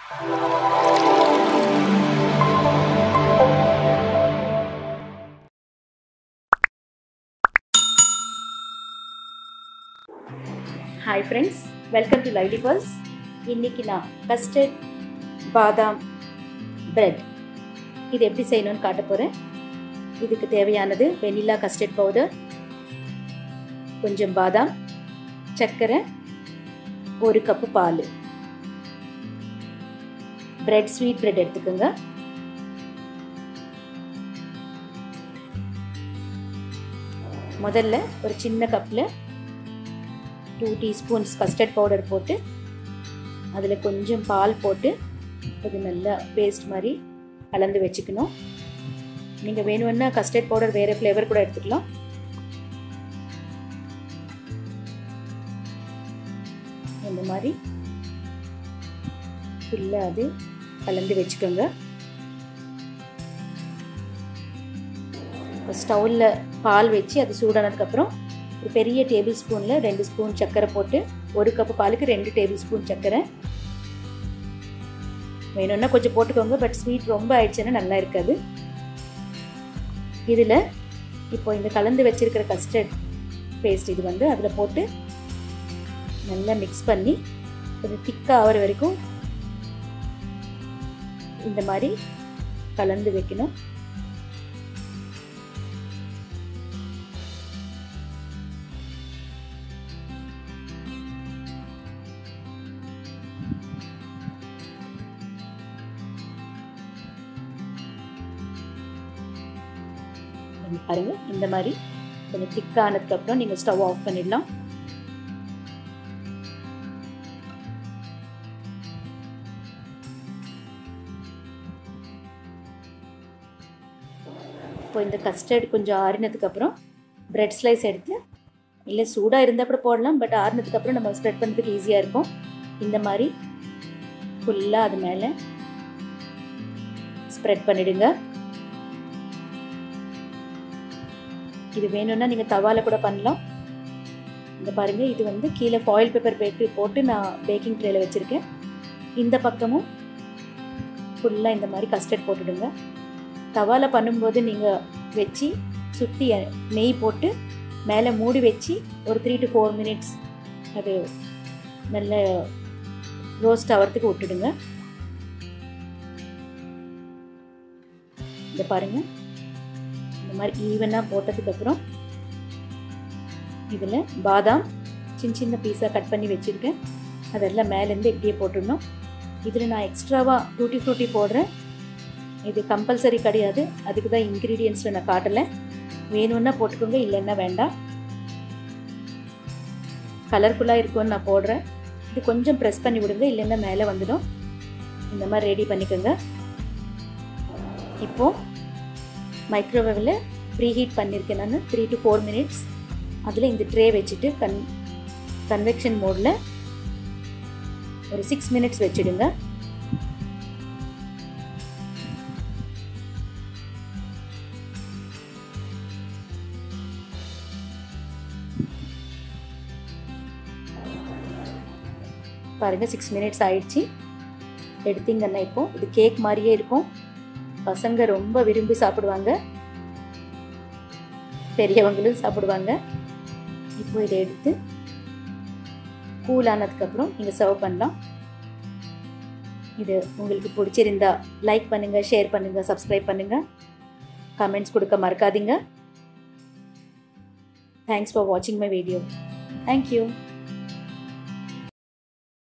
hi friends welcome to lady purse இன்றைக்கி நான் custard பாதாம் பிரெட் இது எப்படி செய்யணும்னு காட்ட போகிறேன் இதுக்கு தேவையானது வெனிலா கஸ்டர்ட் பவுடர் கொஞ்சம் பாதாம் சர்க்கரை ஒரு கப்பு பால் பிரெட் ஸ்வீட் பிரெட் எடுத்துக்கோங்க முதல்ல ஒரு சின்ன கப்பில் டூ டீஸ்பூன்ஸ் கஸ்டர்ட் பவுடர் போட்டு அதில் கொஞ்சம் பால் போட்டு அது நல்லா பேஸ்ட் மாதிரி கலந்து வச்சுக்கணும் நீங்கள் வேணும்னா கஸ்டர்ட் பவுடர் வேறு ஃப்ளேவர் கூட எடுத்துக்கலாம் இந்த மாதிரி ஃபுல்லாக அது கலந்து வச்சுக்கோங்க இப்போ ஸ்டவ்வில் பால் வச்சு அது சூடானதுக்கப்புறம் ஒரு பெரிய டேபிள் ஸ்பூனில் ரெண்டு ஸ்பூன் சர்க்கரை போட்டு ஒரு கப்பு பாலுக்கு ரெண்டு டேபிள் ஸ்பூன் சர்க்கரை வேணும்னா கொஞ்சம் போட்டுக்கோங்க பட் ஸ்வீட் ரொம்ப ஆயிடுச்சுன்னா நல்லா இருக்காது இதில் இப்போ இந்த கலந்து வச்சிருக்கிற கஸ்டர்ட் பேஸ்ட் இது வந்து அதில் போட்டு நல்லா மிக்ஸ் பண்ணி கொஞ்சம் திக்காக ஆகிற வரைக்கும் இந்த மாதிரி கலந்து வைக்கணும் பாருங்க இந்த மாதிரி கொஞ்சம் திக்கானதுக்கப்புறம் நீங்கள் ஸ்டவ் ஆஃப் பண்ணிடலாம் இப்போ இந்த கஸ்டர்ட் கொஞ்சம் ஆறினதுக்கப்புறம் ப்ரெட் ஸ்லைஸ் எடுத்து இல்லை சூடாக இருந்தால் கூட போடலாம் பட் ஆறினதுக்கப்புறம் நம்ம ஸ்ப்ரெட் பண்ணுறதுக்கு ஈஸியாக இருக்கும் இந்த மாதிரி ஃபுல்லாக அது மேலே ஸ்ப்ரெட் பண்ணிவிடுங்க இது வேணும்னா நீங்கள் தவாவில் கூட பண்ணலாம் இங்கே பாருங்கள் இது வந்து கீழே ஃபாயில் பேப்பர் பேட்டு போட்டு நான் பேக்கிங் ட்ரேயில் வச்சுருக்கேன் இந்த பக்கமும் ஃபுல்லாக இந்த மாதிரி கஸ்டர்ட் போட்டுடுங்க தவாவில் பண்ணும்போது நீங்கள் வச்சு சுற்றி நெய் போட்டு மேலே மூடி வச்சு ஒரு த்ரீ டு ஃபோர் மினிட்ஸ் அது நல்ல ரோஸ்ட் ஆகிறதுக்கு விட்டுடுங்க இதை பாருங்கள் இந்த மாதிரி ஈவனாக போட்டதுக்கப்புறம் இதில் பாதாம் சின்ன சின்ன பீஸாக கட் பண்ணி வச்சுருக்கேன் அதெல்லாம் மேலேருந்து இப்படியே போட்டுடணும் இதில் நான் எக்ஸ்ட்ராவாக டூட்டி ஃப்ரூட்டி போடுறேன் இது கம்பல்சரி கிடையாது அதுக்கு தான் இன்க்ரீடியன்ஸில் நான் காட்டலை வேணும்னா போட்டுக்கோங்க இல்லைன்னா வேண்டாம் கலர்ஃபுல்லாக இருக்கும்னு நான் போடுறேன் இது கொஞ்சம் ப்ரெஸ் பண்ணி விடுங்க இல்லைன்னா மேலே வந்துடும் இந்த மாதிரி ரெடி பண்ணிக்கோங்க இப்போது மைக்ரோவேவில் ப்ரீ ஹீட் பண்ணியிருக்கேன் நான் த்ரீ டு ஃபோர் மினிட்ஸ் அதில் இந்த ட்ரே வச்சுட்டு கன் கன்வெக்ஷன் மோடில் ஒரு சிக்ஸ் மினிட்ஸ் வச்சுடுங்க பாருங்கள் சிக்ஸ் மினிட்ஸ் ஆயிடுச்சு எடுத்தீங்கன்னா இப்போ இது கேக் மாதிரியே இருக்கும் பசங்க ரொம்ப விரும்பி சாப்பிடுவாங்க பெரியவங்களும் சாப்பிடுவாங்க இப்போ இதை எடுத்து கூல் ஆனதுக்கப்புறம் நீங்கள் சர்வ் பண்ணலாம் இது உங்களுக்கு பிடிச்சிருந்தா லைக் பண்ணுங்கள் ஷேர் பண்ணுங்கள் சப்ஸ்கிரைப் பண்ணுங்கள் கமெண்ட்ஸ் கொடுக்க மறக்காதீங்க தேங்க்ஸ் ஃபார் வாட்சிங் மை வீடியோ தேங்க்யூ